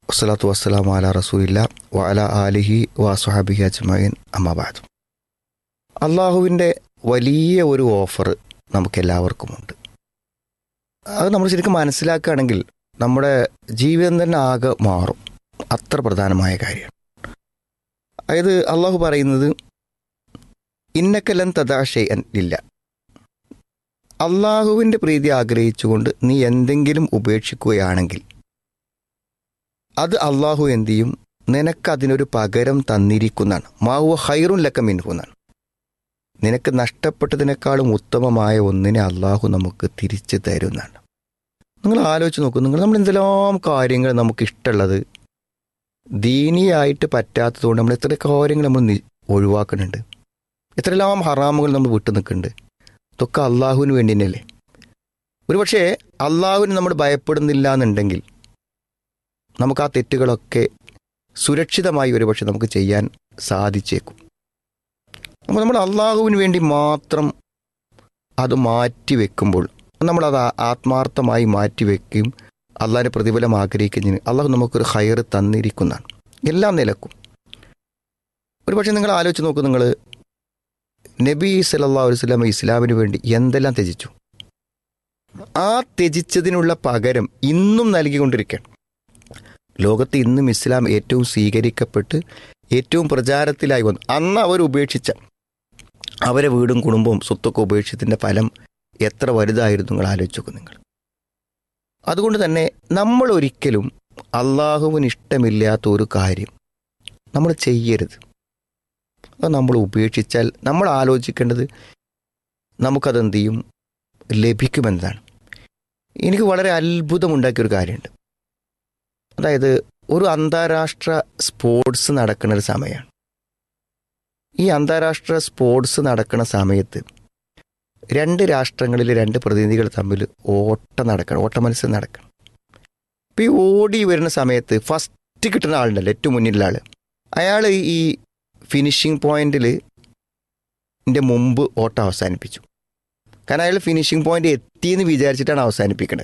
വസ്സലാത്തു വസ്സലാം അല റസൂലില്ല വഅല ആലിഹി വസുഹാബിഹി അജ്മൈൻ അമ്മബാദ് അള്ളാഹുവിൻ്റെ വലിയ ഒരു ഓഫർ നമുക്കെല്ലാവർക്കുമുണ്ട് അത് നമ്മൾ ശരിക്കും മനസ്സിലാക്കുകയാണെങ്കിൽ നമ്മുടെ ജീവിതം തന്നെ ആകെ മാറും അത്ര പ്രധാനമായ കാര്യമാണ് അതായത് അള്ളാഹു പറയുന്നത് ഇന്നക്കലൻ തഥാശയ ഇല്ല അള്ളാഹുവിൻ്റെ പ്രീതി ആഗ്രഹിച്ചുകൊണ്ട് നീ എന്തെങ്കിലും ഉപേക്ഷിക്കുകയാണെങ്കിൽ അത് അള്ളാഹു എന്ത് ചെയ്യും നിനക്ക് അതിനൊരു പകരം തന്നിരിക്കുന്നതാണ് മാവു ഹൈറുൻ ലക്ക മിൻഹു എന്നാണ് നിനക്ക് നഷ്ടപ്പെട്ടതിനേക്കാളും ഉത്തമമായ ഒന്നിനെ അള്ളാഹു നമുക്ക് തിരിച്ചു തരുന്നതാണ് നിങ്ങൾ ആലോചിച്ച് നോക്കൂ നിങ്ങൾ നമ്മൾ എന്തെല്ലാം കാര്യങ്ങൾ നമുക്ക് ഇഷ്ടമുള്ളത് ദീനിയായിട്ട് പറ്റാത്തതുകൊണ്ട് നമ്മൾ എത്ര കാര്യങ്ങൾ നമ്മൾ നി- ഒഴിവാക്കുന്നുണ്ട് എത്രയെല്ലാം ഹറാമുകൾ നമ്മൾ വിട്ടു നിൽക്കുന്നുണ്ട് ഇതൊക്കെ അള്ളാഹുവിന് വേണ്ടി തന്നെയല്ലേ ഒരുപക്ഷേ അള്ളാഹുവിന് നമ്മൾ ഭയപ്പെടുന്നില്ല എന്നുണ്ടെങ്കിൽ നമുക്ക് ആ തെറ്റുകളൊക്കെ സുരക്ഷിതമായി ഒരുപക്ഷെ നമുക്ക് ചെയ്യാൻ സാധിച്ചേക്കും അപ്പോൾ നമ്മൾ അള്ളാഹുവിന് വേണ്ടി മാത്രം അത് മാറ്റി വെക്കുമ്പോൾ നമ്മളത് ആ- ആത്മാർത്ഥമായി മാറ്റി വെക്കുകയും അള്ളാഹിൻ്റെ പ്രതിഫലം ആഗ്രഹിക്കുന്നതിന് അള്ളാഹു നമുക്കൊരു ഹയർ തന്നിരിക്കുന്നതാണ് എല്ലാം നിലക്കും ഒരുപക്ഷെ നിങ്ങൾ ആലോചിച്ച് നോക്കൂ നിങ്ങൾ നബി സല്ലല്ലാഹു അലൈഹി വസല്ലം ഇസ്ലാമിന് വേണ്ടി എന്തെല്ലാം ത്യജിച്ചു ആ ത്യജിച്ചതിനുള്ള പകരം ഇന്നും നൽകിക്കൊണ്ടിരിക്കുകയാണ് ലോകത്ത് ഇന്നും ഇസ്ലാം ഏറ്റവും സ്വീകരിക്കപ്പെട്ട് ഏറ്റവും പ്രചാരത്തിലായി വന്നു അന്ന് അവർ ഉപേക്ഷിച്ച അവരെ വീടും കുടുംബവും സ്വത്തൊക്കെ ഉപേക്ഷിച്ചതിൻ്റെ ഫലം എത്ര വലുതായിരുന്നു നിങ്ങൾ ആലോചിച്ച് നോക്കൂ നിങ്ങൾ അതുകൊണ്ട് തന്നെ നമ്മൾ ഒരിക്കലും അള്ളാഹുവിന് ഇഷ്ടമില്ലാത്ത ഒരു കാര്യം നമ്മൾ ചെയ്യരുത് അത് നമ്മൾ ഉപേക്ഷിച്ചാൽ നമ്മൾ ആലോചിക്കേണ്ടത് നമുക്കതെന്ത് ചെയ്യും ലഭിക്കുമെന്നതാണ് എനിക്ക് വളരെ അത്ഭുതമുണ്ടാക്കിയൊരു കാര്യമുണ്ട് അതായത് ഒരു അന്താരാഷ്ട്ര സ്പോർട്സ് നടക്കുന്ന ഒരു സമയമാണ് ഈ അന്താരാഷ്ട്ര സ്പോർട്സ് നടക്കുന്ന സമയത്ത് രണ്ട് രാഷ്ട്രങ്ങളിലെ രണ്ട് പ്രതിനിധികൾ തമ്മിൽ ഓട്ടം നടക്കണം ഓട്ട മത്സരം നടക്കണം അപ്പോൾ ഈ ഓടി വരുന്ന സമയത്ത് ഫസ്റ്റ് കിട്ടുന്ന ആളുണ്ടല്ലോ ഏറ്റവും മുന്നിലുള്ള ആൾ അയാൾ ഈ ഫിനിഷിംഗ് പോയിന്റിൽ ൻ്റെ മുമ്പ് ഓട്ടം അവസാനിപ്പിച്ചു കാരണം അയാൾ ഫിനിഷിംഗ് പോയിന്റ് എത്തിയെന്ന് വിചാരിച്ചിട്ടാണ് അവസാനിപ്പിക്കുന്നത്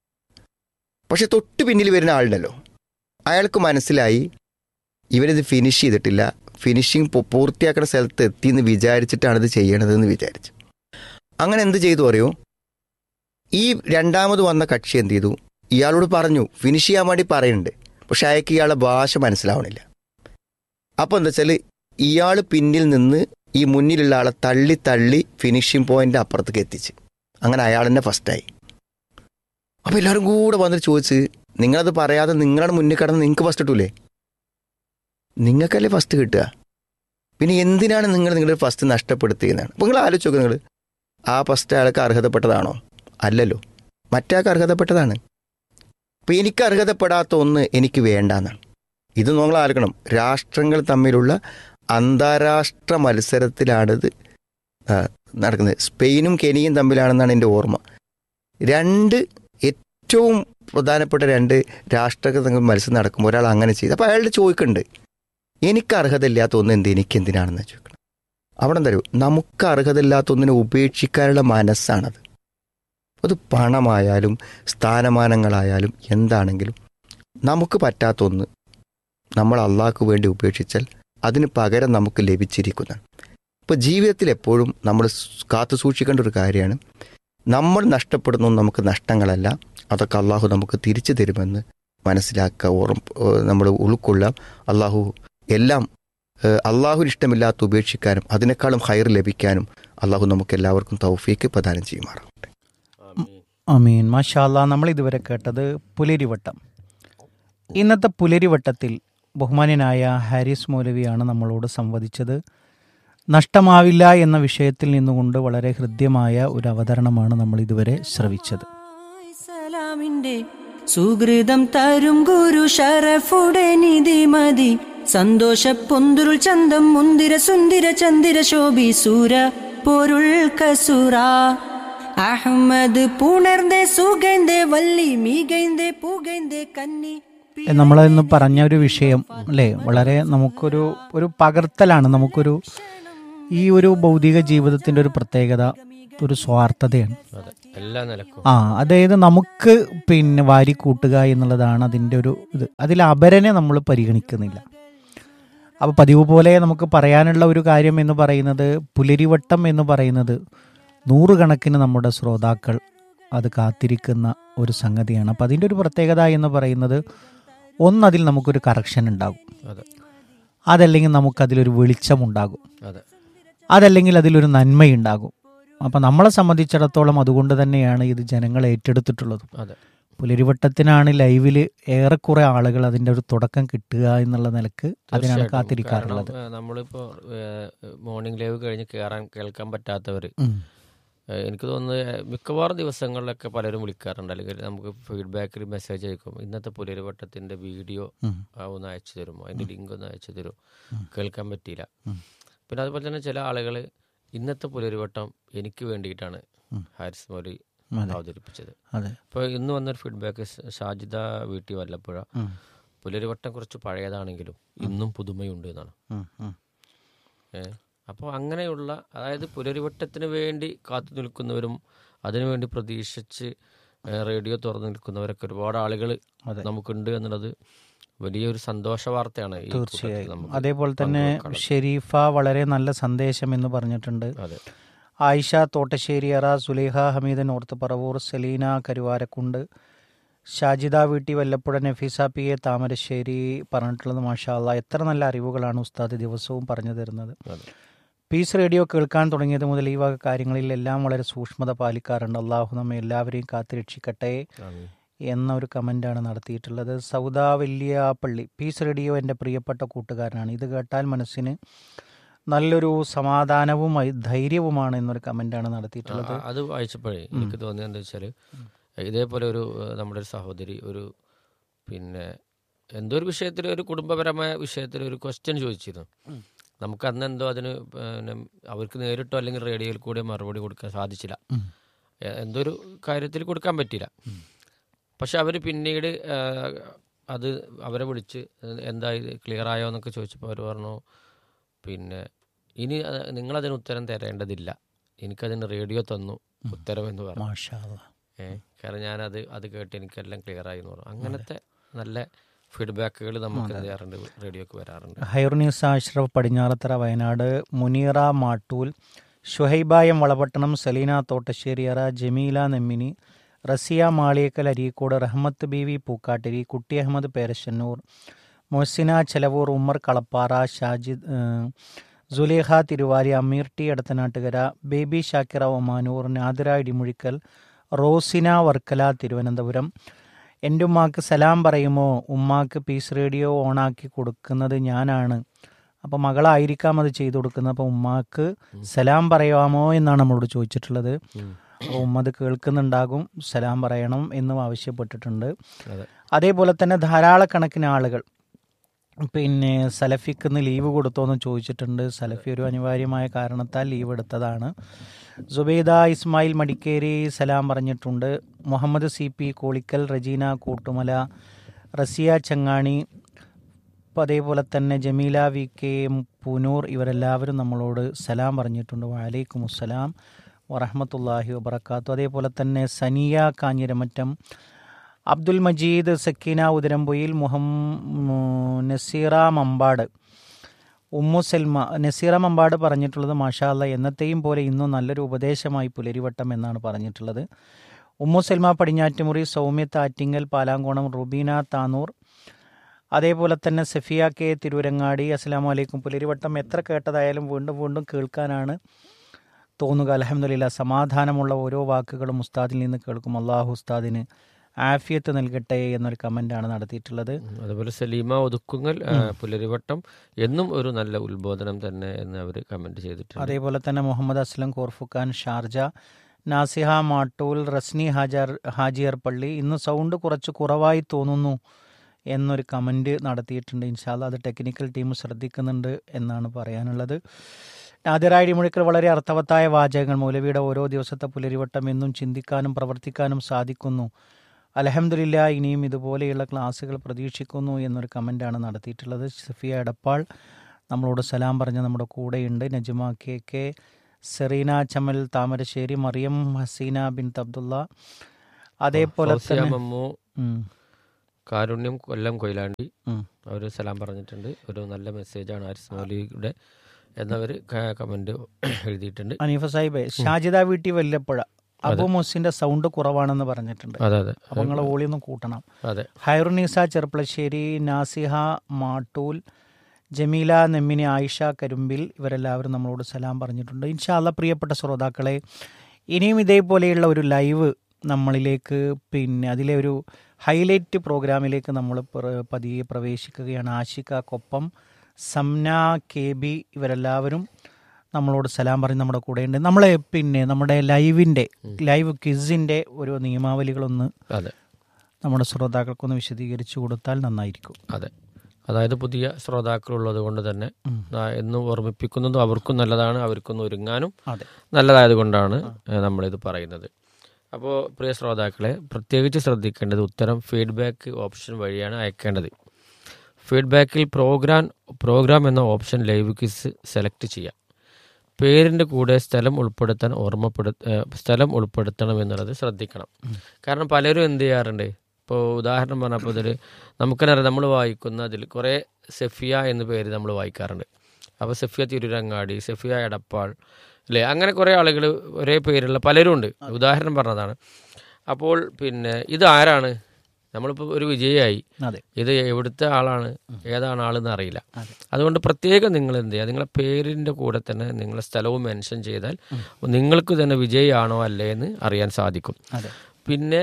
പക്ഷെ തൊട്ട് പിന്നിൽ വരുന്ന ആളുണ്ടല്ലോ അയാൾക്ക് മനസ്സിലായി ഇവരിത് ഫിനിഷ് ചെയ്തിട്ടില്ല ഫിനിഷിംഗ് പൂ- പൂർത്തിയാക്കുന്ന സ്ഥലത്ത് എത്തിയെന്ന് വിചാരിച്ചിട്ടാണ് ഇത് ചെയ്യണതെന്ന് വിചാരിച്ചു അങ്ങനെ എന്ത് ചെയ്തു അറിയോ ഈ രണ്ടാമത് വന്ന കക്ഷി എന്ത് ചെയ്തു ഇയാളോട് പറഞ്ഞു ഫിനിഷ് ചെയ്യാൻ വേണ്ടി പറയുന്നുണ്ട് പക്ഷെ അയാൾക്ക് ഇയാളുടെ ഭാഷ മനസ്സിലാവണില്ല അപ്പോൾ എന്താ വെച്ചാൽ ഇയാൾ പിന്നിൽ നിന്ന് ഈ മുന്നിലുള്ള ആളെ തള്ളി തള്ളി ഫിനിഷിംഗ് പോയിന്റ് അപ്പുറത്തേക്ക് എത്തിച്ച് അങ്ങനെ അയാൾ തന്നെ ഫസ്റ്റായി അപ്പോൾ എല്ലാവരും കൂടെ വന്നിട്ട് ചോദിച്ച് നിങ്ങളത് പറയാതെ നിങ്ങളുടെ മുന്നിൽ കിടന്ന് നിങ്ങൾക്ക് ഫസ്റ്റ് കിട്ടൂലേ നിങ്ങൾക്കല്ലേ ഫസ്റ്റ് കിട്ടുക പിന്നെ എന്തിനാണ് നിങ്ങൾ നിങ്ങളുടെ ഫസ്റ്റ് നഷ്ടപ്പെടുത്തിയെന്നാണ് അപ്പോൾ നിങ്ങൾ ആലോചിച്ച് നോക്കുക നിങ്ങൾ ആ ഫസ്റ്റ് അയാൾക്ക് അർഹതപ്പെട്ടതാണോ അല്ലല്ലോ മറ്റാൾക്ക് അർഹതപ്പെട്ടതാണ് അപ്പോൾ എനിക്ക് അർഹതപ്പെടാത്ത ഒന്ന് എനിക്ക് വേണ്ടാന്നാണ് ഇത് നമ്മൾ ആലോചിക്കണം രാഷ്ട്രങ്ങൾ തമ്മിലുള്ള അന്താരാഷ്ട്ര മത്സരത്തിലാണിത് ആ, നടക്കുന്നത് സ്പെയിനും കെനിയും തമ്മിലാണെന്നാണ് എൻ്റെ ഓർമ്മ രണ്ട് ഏറ്റവും പ്രധാനപ്പെട്ട രണ്ട് രാഷ്ട്രങ്ങൾ തമ്മിൽ മത്സരം നടക്കുമ്പോൾ ഒരാൾ അങ്ങനെ ചെയ്തു അപ്പോൾ അയാളുടെ ചോദിക്കുന്നുണ്ട് എനിക്ക് അർഹതയില്ലാത്ത ഒന്ന് എന്ത് എനിക്ക് എന്തിനാണെന്ന് ചോദിക്കണം അവിടെ എന്താ അറിയോ? നമുക്ക് അർഹതയില്ലാത്ത ഒന്നിനെ ഉപേക്ഷിക്കാനുള്ള മനസ്സാണത് അത് പണമായാലും സ്ഥാനമാനങ്ങളായാലും എന്താണെങ്കിലും നമുക്ക് പറ്റാത്ത ഒന്ന് നമ്മൾ അള്ളാഹ്ക്ക് വേണ്ടി ഉപേക്ഷിച്ചാൽ അതിന് പകരം നമുക്ക് ലഭിച്ചിരിക്കുന്നതാണ് ഇപ്പോൾ ജീവിതത്തിൽ എപ്പോഴും നമ്മൾ സ് കാത്തു സൂക്ഷിക്കേണ്ട ഒരു കാര്യമാണ് നമ്മൾ നഷ്ടപ്പെടുന്ന നമുക്ക് നഷ്ടങ്ങളല്ല അതൊക്കെ അള്ളാഹു നമുക്ക് തിരിച്ചു തരുമെന്ന് മനസ്സിലാക്കുക ഓർമ്മ നമ്മൾ ഉൾക്കൊള്ളാം അള്ളാഹു എല്ലാം ഏഹ്, അള്ളാഹുവിന് ഇഷ്ടമില്ലാത്ത ഉപേക്ഷിക്കാനും അതിനേക്കാളും ഹൈർ ലഭിക്കാനും അള്ളാഹു നമുക്ക് എല്ലാവർക്കും തൗഫീക്ക് പ്രദാനം ചെയ്യുമാറാവട്ടെ അമീൻ മാഷാല്ല നമ്മൾ ഇതുവരെ കേട്ടത് പുലരിവട്ടം ഇന്നത്തെ പുലരിവട്ടത്തിൽ ബഹുമാന്യനായ ഹാരിസ് മൗലവിയാണ് നമ്മളോട് സംവദിച്ചത് നഷ്ടമാവില്ല എന്ന വിഷയത്തിൽ നിന്നുകൊണ്ട് വളരെ ഹൃദ്യമായ ഒരു അവതരണമാണ് നമ്മൾ ഇതുവരെ ശ്രവിച്ചത് സലാമിന്റെ സുഹൃതം തരും ഗുരു ഷറഫുടെ നിധി മതി സന്തോഷ പൊന്തുരുൾ ചന്തം മുന്തിര സുന്ദിര ചന്ദിര ശോഭി സൂര പൊരുൾ കസുറ അഹമ്മദ് പുണർന്റെ സുഗന്ധെ വല്ലി മീകൈന്തെ പുകൈന്തെ കന്നി നമ്മൾ ഇന്ന് പറഞ്ഞ ഒരു വിഷയം അല്ലേ വളരെ നമുക്കൊരു ഒരു പകർത്തലാണ് നമുക്കൊരു ഈ ഒരു ഭൗതിക ജീവിതത്തിൻ്റെ ഒരു പ്രത്യേകത ഒരു സ്വാർത്ഥതയാണ് അതെ എല്ലാ നിലക്കും ആ അതായത് നമുക്ക് പിന്നെ വാരി കൂട്ടുക എന്നുള്ളതാണ് അതിൻ്റെ ഒരു ഇത് അതിൽ അപരനെ നമ്മൾ പരിഗണിക്കുന്നില്ല അപ്പോൾ പതിവ് പോലെ നമുക്ക് പറയാനുള്ള ഒരു കാര്യം എന്ന് പറയുന്നത് പുലരിവട്ടം എന്ന് പറയുന്നത് നൂറുകണക്കിന് നമ്മുടെ ശ്രോതാക്കൾ അത് കാത്തിരിക്കുന്ന ഒരു സംഗതിയാണ് അപ്പം അതിൻ്റെ ഒരു പ്രത്യേകത എന്ന് പറയുന്നത് ഒന്നതിൽ നമുക്കൊരു കറക്ഷൻ ഉണ്ടാകും അതെ അതല്ലെങ്കിൽ നമുക്കതിലൊരു വെളിച്ചമുണ്ടാകും അതെ അതല്ലെങ്കിൽ അതിലൊരു നന്മയുണ്ടാകും അപ്പം നമ്മളെ സംബന്ധിച്ചിടത്തോളം അതുകൊണ്ട് തന്നെയാണ് ഇത് ജനങ്ങൾ ഏറ്റെടുത്തിട്ടുള്ളത് അതെ പുലരിവട്ടത്തിനാണ് ലൈവിൽ ഏറെക്കുറെ ആളുകൾ അതിൻ്റെ ഒരു തുടക്കം കിട്ടുക എന്നുള്ള നിലക്ക് അതിനാണ് തീർച്ചയായിട്ടും. കാത്തിരിക്കാറുള്ളത് കാരണം, ഏഹ്, നമ്മളിപ്പോ മോർണിംഗ് ലൈവ് കഴിഞ്ഞ് കേറാൻ കേൾക്കാൻ പറ്റാത്തവര് ഉം. ഏഹ്, എനിക്ക് തോന്നുന്നത് ഏഹ്, മിക്കവാറും ദിവസങ്ങളിലൊക്കെ പലരും വിളിക്കാറുണ്ട് അല്ലെങ്കിൽ നമുക്ക് ഫീഡ്ബാക്കിൽ മെസ്സേജ് അയക്കും ഇന്നത്തെ പുലരിവട്ടത്തിന്റെ വീഡിയോ ഉം. ഒന്ന് അയച്ചു തരുമോ അതിന്റെ ലിങ്ക് ഒന്ന് അയച്ചു തരുമോ കേൾക്കാൻ പറ്റിയില്ല പിന്നെ അതുപോലെ തന്നെ ചില ആളുകൾ ഇന്നത്തെ പുലരിവട്ടം എനിക്ക് വേണ്ടിയിട്ടാണ് ഹാരിസ് മൗലി അതെ. അവതരിപ്പിച്ചത് അതെ ഇപ്പോൾ ഇന്ന് വന്നൊരു ഫീഡ്ബാക്ക് ഷാജിദ വീട്ടിൽ വല്ലപ്പുഴ ഉം. പുലരിവട്ടം കുറച്ച് പഴയതാണെങ്കിലും ഇന്നും പുതുമയുണ്ട് എന്നാണ് ഉം, ഉം. അപ്പോൾ അങ്ങനെയുള്ള അതായത് പുലരിവട്ടത്തിന് വേണ്ടി കാത്തു നിൽക്കുന്നവരും അതിനുവേണ്ടി പ്രതീക്ഷിച്ച് ഏഹ്, റേഡിയോ തുറന്നു നിൽക്കുന്നവരൊക്കെ ഒരുപാട് ആളുകൾ അതെ. നമുക്കുണ്ട് എന്നുള്ളത് വലിയൊരു സന്തോഷ വാർത്തയാണ് ഈ കൂട്ടത്തിൽ തീർച്ചയായും നമുക്ക് അതേപോലെ തന്നെ പങ്കുവെക്കാനുള്ളത്. ഷെരീഫ വളരെ നല്ല സന്ദേശം എന്ന് പറഞ്ഞിട്ടുണ്ട് അതെ Ayisha Thottasseriyara Suleha Hameed north Paravur Selina Karuvarakundu Shajida Veetti Vallappuzha Nafeesa P A Thamarassery പറഞ്ഞിട്ടുള്ളത് മാഷാ അല്ലാ എത്ര നല്ല അറിവുകളാണ് ഉസ്താദ് ദിവസവും പറഞ്ഞു തരുന്നത് അതെ പീസ് റേഡിയോ കേൾക്കാൻ തുടങ്ങിയത് മുതൽ ഈ വക കാര്യങ്ങളിൽ എല്ലാം വളരെ സൂക്ഷ്മത പാലിക്കാറുണ്ട് അള്ളാഹു നമ്മെ എല്ലാവരെയും കാത്തുരക്ഷിക്കട്ടെ ആമീൻ. എന്ന ഒരു കമൻ്റാണ് നടത്തിയിട്ടുള്ളത് സൗദ വലിയാപ്പള്ളി പീസ് റേഡിയോ എൻ്റെ പ്രിയപ്പെട്ട കൂട്ടുകാരനാണ് ഇത് കേട്ടാൽ മനസ്സിന് നല്ലൊരു സമാധാനവും ഐ- ധൈര്യവുമാണ് എന്നൊരു കമൻ്റാണ് നടത്തിയിട്ടുള്ളത് ആ, അത് വായിച്ചപ്പോഴേ എനിക്ക് തോന്നിയത് എന്താ വെച്ചാൽ ഇതേപോലെ ഒരു ഏഹ്, നമ്മുടെ ഒരു സഹോദരി ഒരു പിന്നെ എന്തോ ഒരു വിഷയത്തിൽ ഒരു കുടുംബപരമായ വിഷയത്തിൽ ഒരു ക്വസ്റ്റ്യൻ ചോദിച്ചിരുന്നു നമുക്ക് അന്ന് എന്തോ അതിന് പിന്നെ അവർക്ക് നേരിട്ടോ അല്ലെങ്കിൽ റേഡിയോയിൽ കൂടെ മറുപടി കൊടുക്കാൻ സാധിച്ചില്ല എ- എന്തോ ഒരു കാര്യത്തിൽ കൊടുക്കാൻ പറ്റിയില്ല പക്ഷെ അവർ പിന്നീട് ഏഹ്, അത് അവരെ വിളിച്ച് എന്താ ഇത് ക്ലിയർ ആയോ എന്നൊക്കെ ചോദിച്ചപ്പോൾ അവർ പറഞ്ഞു പിന്നെ ഇനി അത് നിങ്ങളതിന് ഉത്തരം തരേണ്ടതില്ല എനിക്കതിന് റേഡിയോ തന്നു ഉത്തരവെന്ന് പറഞ്ഞു മാഷാ അല്ലാ. ഏ കാരണം ഞാനത് അത് കേട്ട് എനിക്കെല്ലാം ക്ലിയർ ആയി എന്ന് പറഞ്ഞു അങ്ങനത്തെ നല്ല ഫീഡ്ബാക്കുകൾ നമുക്ക് എന്ത് ചെയ്യാറുണ്ട് റേഡിയോക്ക് വരാറുണ്ട് ഹൈറുനീസ അഷ്റഫ് പടിഞ്ഞാറത്തറ വയനാട് മുനീറ മാട്ടൂൽ ഷുഹൈബായം വളപട്ടണം സലീന തോട്ടശ്ശേരിയറ ജമീല നെമ്മിനി റസിയ മാളിയക്കൽ അരീക്കോട് റഹ്മത്ത് ബി വി പൂക്കാട്ടിരി കുട്ടി അഹമ്മദ് പേരശന്നൂർ മൊഹസിന ചെലവൂർ ഉമ്മർ കളപ്പാറ ഷാജിദ് ഏഹ്, സുലേഖ തിരുവാലി അമീർ ടി എടത്തനാട്ടുകര ബേബി ഷാക്കിറ ഒമാനൂർ നാദിറ ഇടിമുഴിക്കൽ റോസിന വർക്കല തിരുവനന്തപുരം എൻ്റെ ഉമ്മാക്ക് സലാം പറയുമോ ഉമ്മാക്ക് പീസ് റേഡിയോ ഓണാക്കി കൊടുക്കുന്നത് ഞാനാണ് അപ്പോൾ മകളായിരിക്കാം അത് ചെയ്തു കൊടുക്കുന്നത് അപ്പോൾ ഉമ്മാക്ക് സലാം പറയാമോ എന്നാണ് നമ്മളോട് ചോദിച്ചിട്ടുള്ളത് അപ്പോൾ ഉമ്മ അത് കേൾക്കുന്നുണ്ടാകും സലാം പറയണം എന്നും ആവശ്യപ്പെട്ടിട്ടുണ്ട് അതെ അതേപോലെ തന്നെ ധാരാളക്കണക്കിന് ആളുകൾ പിന്നെ സലഫിക്ക് ഇന്ന് ലീവ് കൊടുത്തോ എന്ന് ചോദിച്ചിട്ടുണ്ട് സലഫി ഒരു അനിവാര്യമായ കാരണത്താൽ ലീവ് എടുത്തതാണ് സുബൈദ ഇസ്മായിൽ മടിക്കേരി സലാം പറഞ്ഞിട്ടുണ്ട് മുഹമ്മദ് സി പി കോളിക്കൽ റജീന കൂട്ടുമല റസിയ ചങ്ങാണി അപ്പോൾ അതേപോലെ തന്നെ ജമീല വി കെ പൂനൂർ ഇവരെല്ലാവരും നമ്മളോട് സലാം പറഞ്ഞിട്ടുണ്ട് വലൈക്കും അസ്സലാം വറഹമത്തല്ലാഹി വബർക്കാത്തു അതേപോലെ തന്നെ സനിയ കാഞ്ഞിരമറ്റം അബ്ദുൽ മജീദ് സക്കീന ഉദരംപൊയിൽ മുഹം നസീറ മമ്പാട് ഉമ്മു സൽമ നസീറ മമ്പാട് പറഞ്ഞിട്ടുള്ളത് മാഷാ അല്ല എന്നത്തെയും പോലെ ഇന്നും നല്ലൊരു ഉപദേശമായി പുലരിവട്ടം എന്നാണ് പറഞ്ഞിട്ടുള്ളത് ഉമ്മു സൽമ പടിഞ്ഞാറ്റുമുറി സൗമ്യത്ത് ആറ്റിങ്ങൽ പാലാങ്കോണം റുബീന താനൂർ അതേപോലെ തന്നെ സഫിയ കെ തിരൂരങ്ങാടി അസ്സാം വലൈക്കും പുലരിവട്ടം എത്ര കേട്ടതായാലും വീണ്ടും വീണ്ടും കേൾക്കാനാണ് തോന്നുക അലഹമില്ല സമാധാനമുള്ള ഓരോ വാക്കുകളും ഉസ്താദിൽ നിന്ന് കേൾക്കും അള്ളാഹു ഉസ്താദിന് ആഫിയത്ത് നൽകട്ടെ എന്നൊരു കമൻ്റാണ് നടത്തിയിട്ടുള്ളത് ഉം. അതുപോലെ സലീമ ഒതുക്കുങ്ങൽ ആ, പുലരിവട്ടം എന്നും ഒരു നല്ല ഉത്ബോധനം തന്നെ എന്ന് അവർ കമന്റ് ചെയ്തിട്ടുണ്ട് അതേപോലെ തന്നെ മുഹമ്മദ് അസ്ലം കോർഫുഖാൻ ഷാർജ നാസിഹ മാട്ടൂൽ റസ്നി ഹാജർ ഹാജിയർ പള്ളി ഇന്ന് സൗണ്ട് കുറച്ച് കുറവായി തോന്നുന്നു എന്നൊരു കമൻറ്റ് നടത്തിയിട്ടുണ്ട് ഇൻഷാല്ല അത് ടെക്നിക്കൽ ടീം ശ്രദ്ധിക്കുന്നുണ്ട് എന്നാണ് പറയാനുള്ളത് ആദ്യറായി മുഴുക്കൽ വളരെ അർത്ഥവത്തായ വാചകങ്ങൾ മൗലവിയുടെ ഓരോ ദിവസത്തെ പുലരിവട്ടം എന്നും ചിന്തിക്കാനും പ്രവർത്തിക്കാനും സാധിക്കുന്നു അലഹമില്ല ഇനിയും ഇതുപോലെയുള്ള ക്ലാസ്സുകൾ പ്രതീക്ഷിക്കുന്നു എന്നൊരു കമൻ്റാണ് നടത്തിയിട്ടുള്ളത് സഫിയ എടപ്പാൾ നമ്മളോട് സലാം പറഞ്ഞ് നമ്മുടെ കൂടെയുണ്ട് നജ്മ കെ കെ സെറീന ചമൽ താമരശ്ശേരി മറിയം ഹസീന ബിൻ അബ്ദുള്ള അതേപോലെ ഫൗസിയ തന്നെ മമ്മു ഉം, കാരുണ്യം കൊല്ലം കൊയിലാണ്ടി ഉം. അവർ സലാം പറഞ്ഞിട്ടുണ്ട് ഒരു നല്ല മെസ്സേജാണ് ആരിസ് മൗലിയുടെ എന്നവർ കമന്റ് എഴുതിയിട്ടുണ്ട് അനീഫ സാഹിബെ ഷാജിദ വീട്ടി വല്ലപ്പുഴ അബു മുസിന്റെ സൗണ്ട് കുറവാണെന്ന് പറഞ്ഞിട്ടുണ്ട് അതെ അതെ അപ്പൊ നിങ്ങളെ വോളി ഒന്ന് കൂട്ടണം അതെ ഹൈറുനീസ ചെർപ്പളശ്ശേരി നാസിഹ മാട്ടൂൽ ജമീല നെമ്മിനി ആയിഷ കരുമ്പിൽ ഇവരെല്ലാവരും നമ്മളോട് സലാം പറഞ്ഞിട്ടുണ്ട് ഇൻഷാല്ല പ്രിയപ്പെട്ട ശ്രോതാക്കളെ ഇനിയും ഇതേപോലെയുള്ള ഒരു ലൈവ് നമ്മളിലേക്ക് പിന്നെ അതിലെ ഒരു ഹൈലൈറ്റ് പ്രോഗ്രാമിലേക്ക് നമ്മൾ പ്ര- പതിയെ പ്രവേശിക്കുകയാണ് ആഷിക കൊപ്പം സംന കെ ബി ഇവരെല്ലാവരും നമ്മളോട് സലാം പറഞ്ഞ് നമ്മുടെ കൂടെയുണ്ട് നമ്മളെ പിന്നെ നമ്മുടെ ലൈവിൻ്റെ ലൈവ് ക്വിസിൻ്റെ ഒരു നിയമാവലികളൊന്ന് അതെ നമ്മുടെ ശ്രോതാക്കൾക്കൊന്ന് വിശദീകരിച്ചു കൊടുത്താൽ നന്നായിരിക്കും അതെ അതായത് പുതിയ ശ്രോതാക്കളുള്ളത് കൊണ്ട് തന്നെ ഉം. ആ, എന്നും ഓർമ്മിപ്പിക്കുന്നതും അവർക്കും നല്ലതാണ് അവർക്കൊന്ന് ഒരുങ്ങാനും അതെ നല്ലതായതുകൊണ്ടാണ് ഏഹ്, നമ്മളിത് പറയുന്നത് അപ്പോൾ പ്രിയ ശ്രോതാക്കളെ പ്രത്യേകിച്ച് ശ്രദ്ധിക്കേണ്ടത് ഉത്തരം ഫീഡ്ബാക്ക് ഓപ്ഷൻ വഴിയാണ് അയക്കേണ്ടത് ഫീഡ്ബാക്കിൽ പ്രോഗ്രാം പ്രോഗ്രാം എന്ന ഓപ്ഷൻ ലൈവ് ക്വിസ് സെലക്ട് ചെയ്യാം പേരിൻ്റെ കൂടെ സ്ഥലം ഉൾപ്പെടുത്താൻ ഓർമ്മപ്പെടു ഏഹ്, സ്ഥലം ഉൾപ്പെടുത്തണം എന്നുള്ളത് ശ്രദ്ധിക്കണം കാരണം പലരും എന്ത് ചെയ്യാറുണ്ട് ഇപ്പോൾ ഉദാഹരണം പറഞ്ഞപ്പോൾ ഇതിൽ നമുക്കറിയാം നമ്മൾ വായിക്കുന്ന അതിൽ കുറേ സെഫിയ എന്ന പേര് നമ്മൾ വായിക്കാറുണ്ട് അപ്പോൾ സെഫിയ തിരുരങ്ങാടി സെഫിയ എടപ്പാൾ അല്ലേ അങ്ങനെ കുറേ ആളുകൾ ഒരേ പേരുള്ള പലരും ഉണ്ട് ഉദാഹരണം പറഞ്ഞതാണ് അപ്പോൾ പിന്നെ ഇത് ആരാണ് നമ്മളിപ്പോൾ ഒരു വിജയിയായി അതെ ഇത് എവിടുത്തെ ആളാണ് ഏതാണ് ആളെന്ന് അറിയില്ല അതെ. അതുകൊണ്ട് പ്രത്യേകം നിങ്ങൾ എന്ത് ചെയ്യുക നിങ്ങളെ പേരിൻ്റെ കൂടെ തന്നെ നിങ്ങളെ സ്ഥലവും മെൻഷൻ ചെയ്താൽ നിങ്ങൾക്ക് തന്നെ വിജയിയാണോ അല്ലേ എന്ന് അറിയാൻ സാധിക്കും അതെ പിന്നെ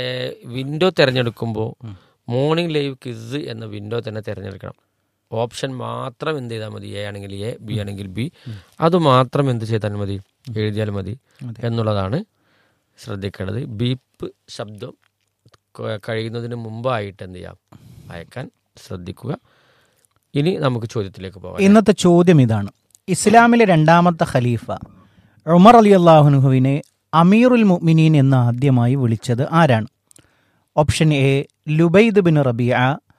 വിൻഡോ തിരഞ്ഞെടുക്കുമ്പോൾ മോർണിംഗ് ലൈവ് ക്വിസ് എന്ന വിൻഡോ തന്നെ തിരഞ്ഞെടുക്കണം ഓപ്ഷൻ മാത്രം എന്ത് ചെയ്താൽ മതി എ ആണെങ്കിൽ എ ബി ആണെങ്കിൽ ബി അത് മാത്രം എന്ത് ചെയ്താൽ മതി എഴുതിയാൽ മതി അതെ. എന്നുള്ളതാണ് ശ്രദ്ധിക്കേണ്ടത് ബീപ്പ് ശബ്ദം ക- കഴിയുന്നതിന് മുമ്പായിട്ട് എന്ത് ചെയ്യാം അയക്കാൻ ശ്രദ്ധിക്കുക ഇനി നമുക്ക് ചോദ്യത്തിലേക്ക് പോകാം ഇന്നത്തെ ചോദ്യം ഇതാണ് ഇസ്ലാമിലെ രണ്ടാമത്തെ ഖലീഫ ഉമർ അലി അള്ളാഹുനുഹുവിനെ അമീറുൽ മുഅ്മിനീൻ എന്ന് ആദ്യമായി വിളിച്ചത് ആരാണ് option A Lubaid bin Rabia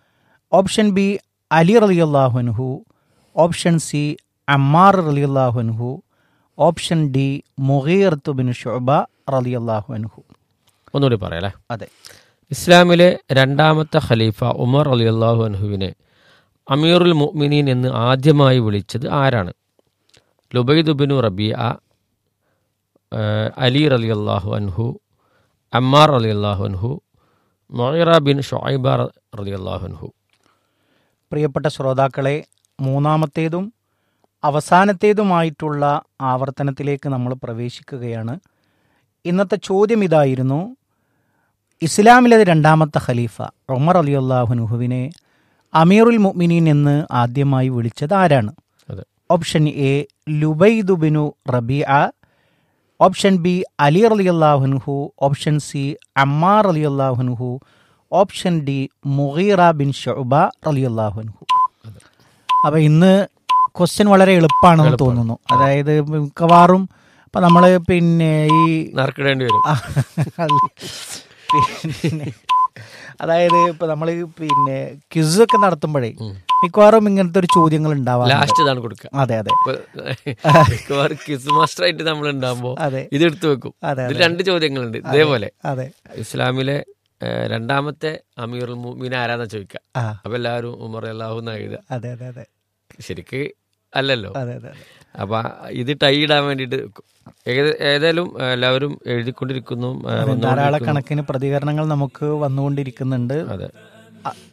option B Ali റലി അള്ളാഹുൻഹു ഓപ്ഷൻ സി അമ്മാർ റലി അള്ളാഹുൻഹു option D Mughira bin Shuba റലി അള്ളാഹുൻഹു ഒന്നുകൂടി പറയാം അല്ലേ അതെ ഇസ്ലാമിലെ രണ്ടാമത്തെ ഖലീഫ ഉമർ അലി അള്ളാഹു അൻഹുവിനെ അമീറുൽ മുഅ്മിനീൻ എന്ന് ആദ്യമായി വിളിച്ചത് ആരാണ് ലുബൈദുബിനു റബിയ അലി റലി അള്ളാഹു അൻഹു അമ്മാർ അലി അള്ളാഹു അൻഹു മൊയ്റ ബിൻ ഷൊയ്ബ റലി അള്ളാഹു അൻഹു പ്രിയപ്പെട്ട ശ്രോതാക്കളെ മൂന്നാമത്തേതും അവസാനത്തേതുമായിട്ടുള്ള ആവർത്തനത്തിലേക്ക് നമ്മൾ പ്രവേശിക്കുകയാണ് ഇന്നത്തെ ചോദ്യം ഇതായിരുന്നു ഇസ്ലാമിലെ രണ്ടാമത്തെ ഖലീഫ ഉമർ അലി അള്ളാഹുനുഹുവിനെ അമീറുൽ മുഅ്മിനീൻ എന്ന് ആദ്യമായി വിളിച്ചത് ആരാണ് അതെ option A Lubaid bin Rabia option B Ali Ali അള്ളാഹുൻഹു ഓപ്ഷൻ സി അമ്മാർ അലി അള്ളാഹുൻഹു option D Mughira bin Shuba Ali അള്ളാഹുൻഹു അപ്പൊ ഇന്ന് ക്വസ്റ്റ്യൻ വളരെ എളുപ്പമാണെന്ന് തോന്നുന്നു അതായത് മിക്കവാറും ഇപ്പൊ നമ്മള് പിന്നെ ഈ നറുക്കിടേണ്ടി വരും ആ, അല്ല. പിന്നെ അതായത് ഇപ്പൊ നമ്മള് പിന്നെ ക്വിസൊക്കെ നടത്തുമ്പോഴേ മിക്കവാറും ഇങ്ങനത്തെ ഒരു ചോദ്യങ്ങൾ ഉണ്ടാവാറുണ്ട് ലാസ്റ്റ് ഇതാണ് കൊടുക്കുക അതെ അതെ മിക്കവാറും കിസ് മാസ്റ്റർ ആയിട്ട് നമ്മൾ ഉണ്ടാകുമ്പോൾ അതെ ഇത് എടുത്തു വെക്കും അതെ ഇതിൽ രണ്ട് ചോദ്യങ്ങളുണ്ട് ഇതേപോലെ അതെ ഇസ്ലാമിലെ ഏഹ്, രണ്ടാമത്തെ അമീറുൽ മുഅ്മിൻ ആരാന്നാ ചോദിക്കുക ആ അപ്പൊ എല്ലാവരും ഉമർ അല്ലാഹു എന്നാ എഴുതുക അതെ അതെ അതെ ശരിക്ക് അല്ലല്ലോ അതെ അതെ അതെ അപ്പൊ ഇത് ടൈ ഇടാൻ വേണ്ടിട്ട് ഏക- ഏതായാലും ഏഹ്, എല്ലാവരും എഴുതിക്കൊണ്ടിരിക്കുന്നു ഏഹ്, അതെ, വന്നുകൊണ്ടിരിക്കുന്നു. ധാരാളക്കണക്കിന് പ്രതികരണങ്ങൾ നമുക്ക് വന്നുകൊണ്ടിരിക്കുന്നുണ്ട് അതെ അ-